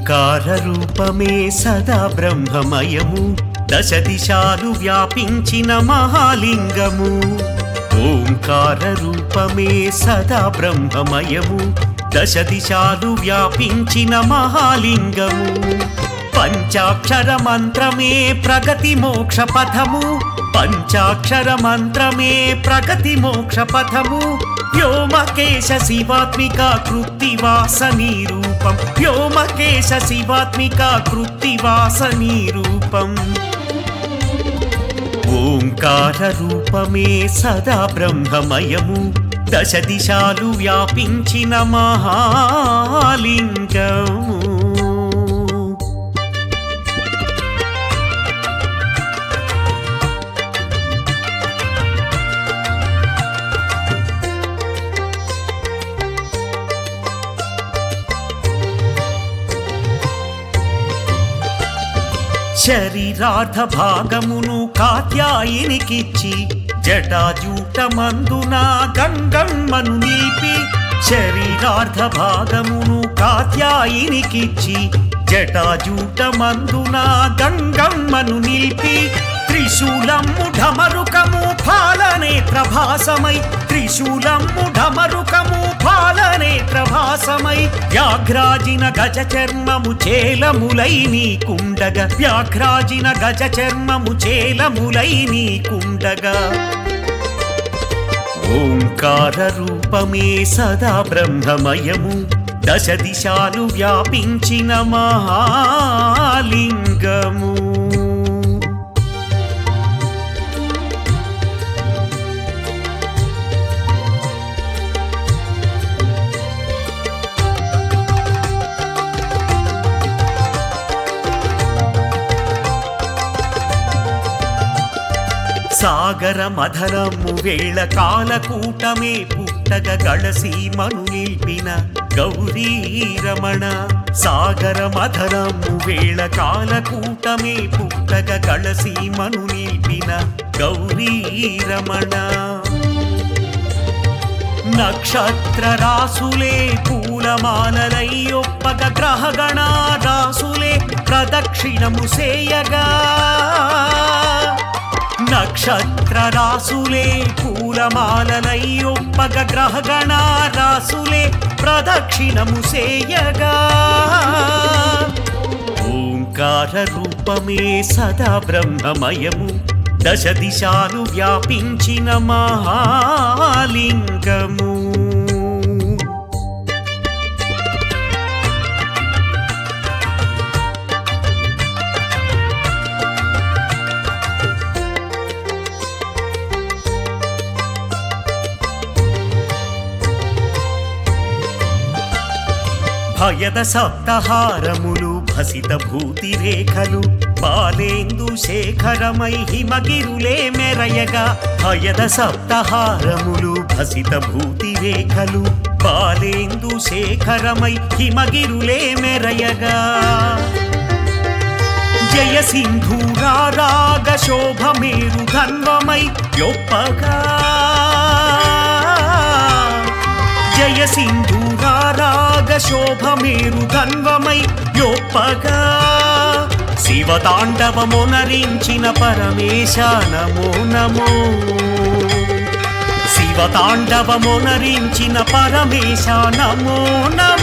ఓంకార రూపమే సదా బ్రహ్మమయము దశ దిశాలు వ్యాపించిన మహాలింగము ఓంకార రూపమే సదా బ్రహ్మమయము దశ దిశాలు వ్యాపించిన మహాలింగము పంచాక్షర మంత్రమే ప్రగతి మోక్ష పథము పంచాక్షర మంత్రమే ప్రగతి మోక్ష పథము వ్యోమకేశ శివాత్మిక కృత్తివాసనీ రూపం వ్యోమకేశ శివాత్మిక కృత్తివాసనీ రూపం ఓంకార రూపమే సదా బ్రహ్మమయము దశ దిశాలు వ్యాపించిన మహాలింగము శరీరార్థ భాగమును కాత్యాయినికిచ్చి జటాజూట మందున గంగమ్మను నిలిపి శరీరార్థ భాగమును కాత్యాయినికిచ్చి జటాజూట మందున గంగమ్మను నిలిపి త్రిశూలమ్ము ఢమరుకము పాలనేత్ర భాసమై త్రిశూలమ్ము ఢమరుకము పాలనేత్ర భాసమై వ్యాఘ్రాజిన గజ చర్మము చేలములై నీకుండగా వ్యాఘ్రాజిన గజ చర్మము చేలములై నీకుండగా ఓంకార రూపమే సదా బ్రహ్మమయము దశ దిశాలు వ్యాపించిన మహాలింగము సాగర మధరము వేళ కాలకూటమే పుట్టగ గళసీమను నిల్పిన గౌరీ రమణ సాగర మధరము వేళ కాలకూటమే పుట్టగ గళసీమను నిల్పిన గౌరీ రమణ నక్షత్ర రాసులే పూలమాలలై ఒప్పగ గ్రహగణ రాసులే ప్రదక్షిణము సేయగా నక్షత్ర రాసులే పూలమాలలై ఒప్పగ గ్రహగణ రాసులే ప్రదక్షిణము సేయగా ఓంకార రూపమే సదా బ్రహ్మమయము దశ దిశాలు వ్యాపించిన మహాలింగము భయద సప్తహారములు భసిత భూతి రేఖలు బాలేందు శేఖరమై హిమగిరులే మెరయగా భయద సప్తహారములు భసిత భూతి రేఖలు బాలేందు శేఖరమై హిమగిరులే మెరయగా జయ సింధూరా రాగ శోభ మేరు ధన్వమై యొప్పగా జయ సింధూరా రాగ శోభ మేరు ధన్వమై యొప్పగా శివతాండవమునరించిన పరమేశ నమో నమో శివతాండవమునరించిన పరమేశ నమో నమో